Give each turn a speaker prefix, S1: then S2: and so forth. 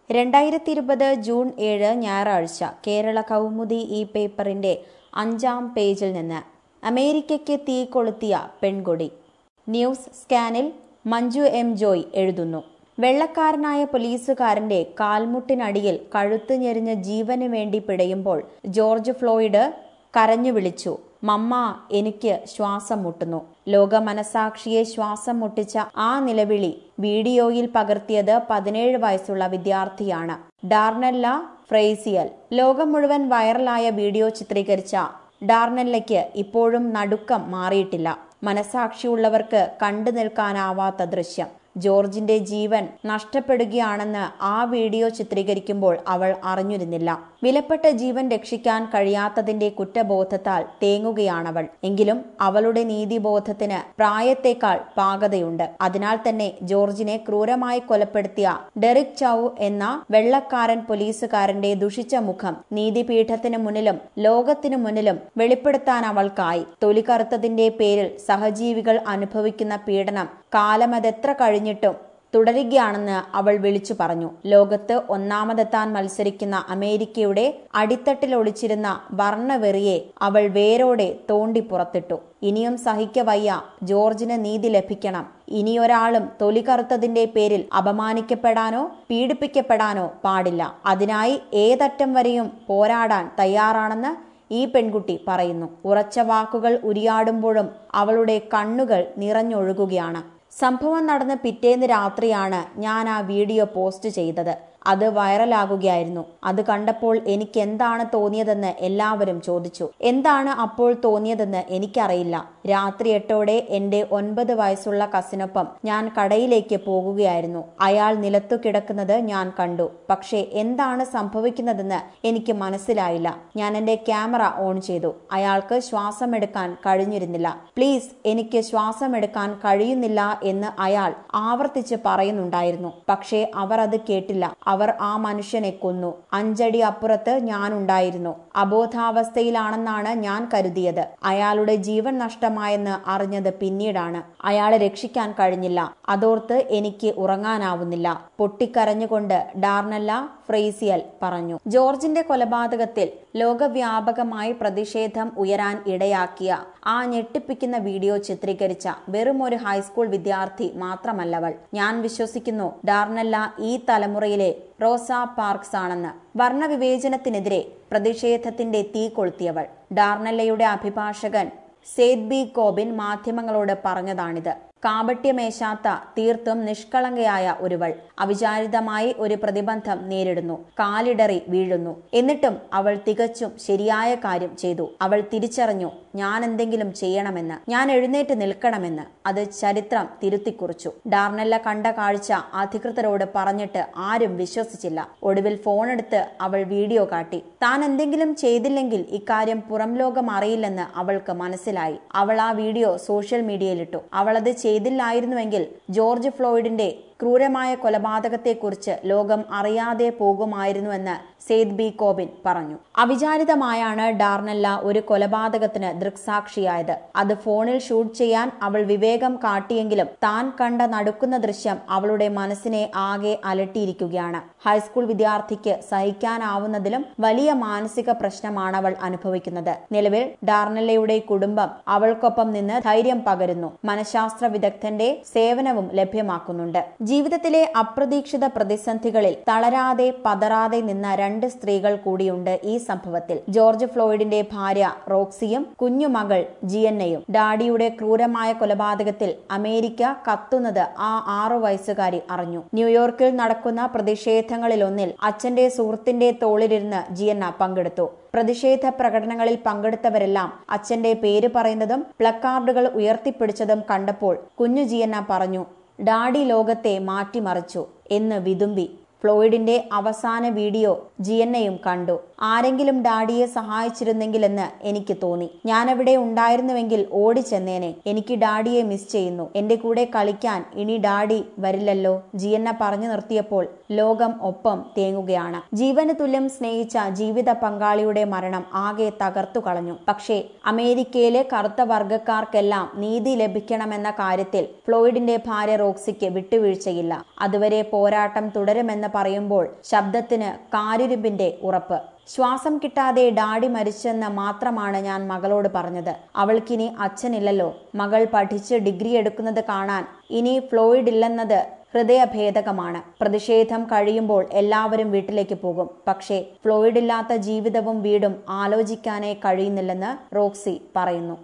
S1: രണ്ടായിരത്തി ഇരുപത് ജൂൺ ഏഴ് ഞായറാഴ്ച കേരള കൗമുദി ഈ പേപ്പറിന്റെ അഞ്ചാം പേജിൽ നിന്ന് അമേരിക്കയ്ക്ക് തീ കൊളുത്തിയ പെൺകൊടി ന്യൂസ് സ്കാനിൽ മഞ്ജു എം ജോയ് എഴുതുന്നു വെള്ളക്കാരനായ പോലീസുകാരന്റെ കാൽമുട്ടിനടിയിൽ കഴുത്ത് ഞെരിഞ്ഞ് ജീവന് വേണ്ടി പിടയുമ്പോൾ ജോർജ് ഫ്ലോയിഡ് കരഞ്ഞു വിളിച്ചു മമ്മ എനിക്ക് ശ്വാസം മുട്ടുന്നു ലോക മനസാക്ഷിയെ ശ്വാസം മുട്ടിച്ച ആ നിലവിളി വീഡിയോയിൽ പകർത്തിയത് പതിനേഴ് വയസ്സുള്ള വിദ്യാർത്ഥിയാണ് ഡാർനെല്ല ഫ്രേസിയൽ ലോകം മുഴുവൻ വൈറലായ വീഡിയോ ചിത്രീകരിച്ച ഡാർനെല്ലയ്ക്ക് ഇപ്പോഴും നടുക്കം മാറിയിട്ടില്ല മനസാക്ഷിയുള്ളവർക്ക് കണ്ടു നിൽക്കാനാവാത്ത ദൃശ്യം ജോർജിന്റെ ജീവൻ നഷ്ടപ്പെടുകയാണെന്ന് ആ വീഡിയോ ചിത്രീകരിക്കുമ്പോൾ അവൾ അറിഞ്ഞിരുന്നില്ല വിലപ്പെട്ട ജീവൻ രക്ഷിക്കാൻ കഴിയാത്തതിന്റെ കുറ്റബോധത്താൽ തേങ്ങുകയാണവൾ എങ്കിലും അവളുടെ നീതിബോധത്തിന് പ്രായത്തേക്കാൾ പാകതയുണ്ട് അതിനാൽ തന്നെ ജോർജിനെ ക്രൂരമായി കൊലപ്പെടുത്തിയ ഡെറിക് ചൌ എന്ന വെള്ളക്കാരൻ പോലീസുകാരന്റെ ദുഷിച്ച മുഖം നീതിപീഠത്തിന് മുന്നിലും ലോകത്തിനു മുന്നിലും വെളിപ്പെടുത്താൻ അവൾക്കായി തൊലി കറുത്തതിന്റെ പേരിൽ സഹജീവികൾ അനുഭവിക്കുന്ന പീഡനം കാലമതെത്ര കഴിഞ്ഞിട്ടും തുടരുകയാണെന്ന് അവൾ വിളിച്ചു പറഞ്ഞു ലോകത്ത് ഒന്നാമതെത്താൻ മത്സരിക്കുന്ന അമേരിക്കയുടെ അടിത്തട്ടിൽ ഒളിച്ചിരുന്ന വർണ്ണവെറിയെ അവൾ വേരോടെ തോണ്ടി പുറത്തിട്ടു ഇനിയും സഹിക്കവയ്യ ജോർജിന് നീതി ലഭിക്കണം ഇനിയൊരാളും തൊലി കറുത്തതിന്റെ പേരിൽ അപമാനിക്കപ്പെടാനോ പീഡിപ്പിക്കപ്പെടാനോ പാടില്ല അതിനായി ഏതറ്റം വരെയും പോരാടാൻ തയ്യാറാണെന്ന് ഈ പെൺകുട്ടി പറയുന്നു ഉറച്ച വാക്കുകൾ ഉരിയാടുമ്പോഴും അവളുടെ കണ്ണുകൾ നിറഞ്ഞൊഴുകുകയാണ് സംഭവം നടന്ന പിറ്റേന്ന് രാത്രിയാണ് ഞാൻ ആ വീഡിയോ പോസ്റ്റ് ചെയ്തത് അത് വൈറലാകുകയായിരുന്നു അത് കണ്ടപ്പോൾ എനിക്ക് എന്താണ് തോന്നിയതെന്ന് എല്ലാവരും ചോദിച്ചു എന്താണ് അപ്പോൾ തോന്നിയതെന്ന് എനിക്കറിയില്ല രാത്രി എട്ടോടെ എന്റെ ഒൻപത് വയസ്സുള്ള കസിനൊപ്പം ഞാൻ കടയിലേക്ക് പോകുകയായിരുന്നു അയാൾ നിലത്തു കിടക്കുന്നത് ഞാൻ കണ്ടു പക്ഷേ എന്താണ് സംഭവിക്കുന്നതെന്ന് എനിക്ക് മനസ്സിലായില്ല ഞാൻ എന്റെ ക്യാമറ ഓൺ ചെയ്തു അയാൾക്ക് ശ്വാസമെടുക്കാൻ കഴിഞ്ഞിരുന്നില്ല പ്ലീസ് എനിക്ക് ശ്വാസമെടുക്കാൻ കഴിയുന്നില്ല എന്ന് അയാൾ ആവർത്തിച്ച് പറയുന്നുണ്ടായിരുന്നു പക്ഷേ അവർ അത് കേട്ടില്ല അവർ ആ മനുഷ്യനെ കൊന്നു അഞ്ചടി അപ്പുറത്ത് ഞാനുണ്ടായിരുന്നു അബോധാവസ്ഥയിലാണെന്നാണ് ഞാൻ കരുതിയത് അയാളുടെ ജീവൻ നഷ്ടമായെന്ന് അറിഞ്ഞത് പിന്നീടാണ് അയാളെ രക്ഷിക്കാൻ കഴിഞ്ഞില്ല അതോർത്ത് എനിക്ക് ഉറങ്ങാനാവുന്നില്ല പൊട്ടിക്കരഞ്ഞുകൊണ്ട് ഡാർനല്ല ഫ്രേസിയൽ പറഞ്ഞു ജോർജിന്റെ കൊലപാതകത്തിൽ ലോകവ്യാപകമായി പ്രതിഷേധം ഉയരാൻ ഇടയാക്കിയ ആ ഞെട്ടിപ്പിക്കുന്ന വീഡിയോ ചിത്രീകരിച്ച വെറും ഒരു ഹൈസ്കൂൾ വിദ്യാർത്ഥി മാത്രമല്ലവൾ ഞാൻ വിശ്വസിക്കുന്നു ഡാർനല്ല ഈ തലമുറയിലെ റോസ പാർക്സ് ആണെന്ന് വർണ്ണവിവേചനത്തിനെതിരെ പ്രതിഷേധത്തിന്റെ തീ കൊളുത്തിയവൾ ഡാർനല്ലയുടെ അഭിഭാഷകൻ സേദ് ബി കോബിൻ മാധ്യമങ്ങളോട് പറഞ്ഞതാണിത് കാപട്യമേശാത്ത തീർത്തും നിഷ്കളങ്കയായ ഒരുവൾ അവിചാരിതമായി ഒരു പ്രതിബന്ധം നേരിടുന്നു കാലിടറി വീഴുന്നു എന്നിട്ടും അവൾ തികച്ചും ശരിയായ കാര്യം ചെയ്തു അവൾ തിരിച്ചറിഞ്ഞു ഞാൻ എന്തെങ്കിലും ചെയ്യണമെന്ന് ഞാൻ എഴുന്നേറ്റ് നിൽക്കണമെന്ന് അത് ചരിത്രം തിരുത്തിക്കുറിച്ചു ഡാർനെല്ല കണ്ട കാഴ്ച അധികൃതരോട് പറഞ്ഞിട്ട് ആരും വിശ്വസിച്ചില്ല ഒടുവിൽ ഫോണെടുത്ത് അവൾ വീഡിയോ കാട്ടി താൻ എന്തെങ്കിലും ചെയ്തില്ലെങ്കിൽ ഇക്കാര്യം പുറം ലോകം അറിയില്ലെന്ന് അവൾക്ക് മനസ്സിലായി അവൾ ആ വീഡിയോ സോഷ്യൽ മീഡിയയിലിട്ടു അവൾ അത് ചെയ്തില്ലായിരുന്നുവെങ്കിൽ ജോർജ് ഫ്ലോയിഡിന്റെ ക്രൂരമായ കൊലപാതകത്തെക്കുറിച്ച് ലോകം അറിയാതെ പോകുമായിരുന്നുവെന്ന് സെയ്ദ് ബി കോബിൻ പറഞ്ഞു അവിചാരിതമായാണ് ഡാർനെല്ല ഒരു കൊലപാതകത്തിന് ദൃക്സാക്ഷിയായത് അത് ഫോണിൽ ഷൂട്ട് ചെയ്യാൻ അവൾ വിവേകം കാട്ടിയെങ്കിലും താൻ കണ്ട നടുക്കുന്ന ദൃശ്യം അവളുടെ മനസ്സിനെ ആകെ അലട്ടിയിരിക്കുകയാണ് ഹൈസ്കൂൾ വിദ്യാർത്ഥിക്ക് സഹിക്കാനാവുന്നതിലും വലിയ മാനസിക പ്രശ്നമാണ് അവൾ അനുഭവിക്കുന്നത് നിലവിൽ ഡാർനെല്ലയുടെ കുടുംബം അവൾക്കൊപ്പം നിന്ന് ധൈര്യം പകരുന്നു മനഃശാസ്ത്ര വിദഗ്ധന്റെ സേവനവും ലഭ്യമാക്കുന്നുണ്ട് ജീവിതത്തിലെ അപ്രതീക്ഷിത പ്രതിസന്ധികളിൽ തളരാതെ പതറാതെ നിന്ന രണ്ട് സ്ത്രീകൾ കൂടിയുണ്ട് ഈ സംഭവത്തിൽ ജോർജ് ഫ്ലോയിഡിന്റെ ഭാര്യ റോക്സിയും കുഞ്ഞുമകൾ ജിയന്നയും ഡാഡിയുടെ ക്രൂരമായ കൊലപാതകത്തിൽ അമേരിക്ക കത്തുന്നത് ആ ആറു വയസ്സുകാരി അറിഞ്ഞു ന്യൂയോർക്കിൽ നടക്കുന്ന പ്രതിഷേധങ്ങളിലൊന്നിൽ അച്ഛന്റെ സുഹൃത്തിന്റെ തോളിലിരുന്ന് ജിയന്ന പങ്കെടുത്തു പ്രതിഷേധ പ്രകടനങ്ങളിൽ പങ്കെടുത്തവരെല്ലാം അച്ഛന്റെ പേര് പറയുന്നതും പ്ലക്കാർഡുകൾ ഉയർത്തിപ്പിടിച്ചതും കണ്ടപ്പോൾ കുഞ്ഞു ജിയന്ന പറഞ്ഞു ഡാഡി ലോകത്തെ മാറ്റിമറിച്ചു എന്ന് വിതുമ്പി ഫ്ലോയിഡിന്റെ അവസാന വീഡിയോ ജിയന്നയും കണ്ടു ആരെങ്കിലും ഡാഡിയെ സഹായിച്ചിരുന്നെങ്കിലെന്ന് എനിക്ക് തോന്നി ഞാനവിടെ ഉണ്ടായിരുന്നുവെങ്കിൽ ഓടിച്ചെന്നേനെ എനിക്ക് ഡാഡിയെ മിസ് ചെയ്യുന്നു എന്റെ കൂടെ കളിക്കാൻ ഇനി ഡാഡി വരില്ലല്ലോ ജിയന്ന പറഞ്ഞു നിർത്തിയപ്പോൾ ലോകം ഒപ്പം തേങ്ങുകയാണ് ജീവന് തുല്യം സ്നേഹിച്ച ജീവിത പങ്കാളിയുടെ മരണം ആകെ തകർത്തു കളഞ്ഞു പക്ഷേ അമേരിക്കയിലെ കറുത്ത വർഗക്കാർക്കെല്ലാം നീതി ലഭിക്കണമെന്ന കാര്യത്തിൽ ഫ്ലോയിഡിന്റെ ഭാര്യ റോക്സിക്ക് വിട്ടുവീഴ്ചയില്ല അതുവരെ പോരാട്ടം തുടരുമെന്ന് പറയുമ്പോൾ ശബ്ദത്തിന് കാരുരുമ്പിന്റെ ഉറപ്പ് ശ്വാസം കിട്ടാതെ ഡാഡി മരിച്ചെന്ന് മാത്രമാണ് ഞാൻ മകളോട് പറഞ്ഞത് അവൾക്കിനി അച്ഛനില്ലല്ലോ മകൾ പഠിച്ച് ഡിഗ്രി എടുക്കുന്നത് കാണാൻ ഇനി ഫ്ലോയിഡ് ഇല്ലെന്നത് ഹൃദയഭേദകമാണ് പ്രതിഷേധം കഴിയുമ്പോൾ എല്ലാവരും വീട്ടിലേക്ക് പോകും പക്ഷേ ഫ്ലോയിഡ് ഇല്ലാത്ത ജീവിതവും വീടും ആലോചിക്കാനേ കഴിയുന്നില്ലെന്ന് റോക്സി പറയുന്നു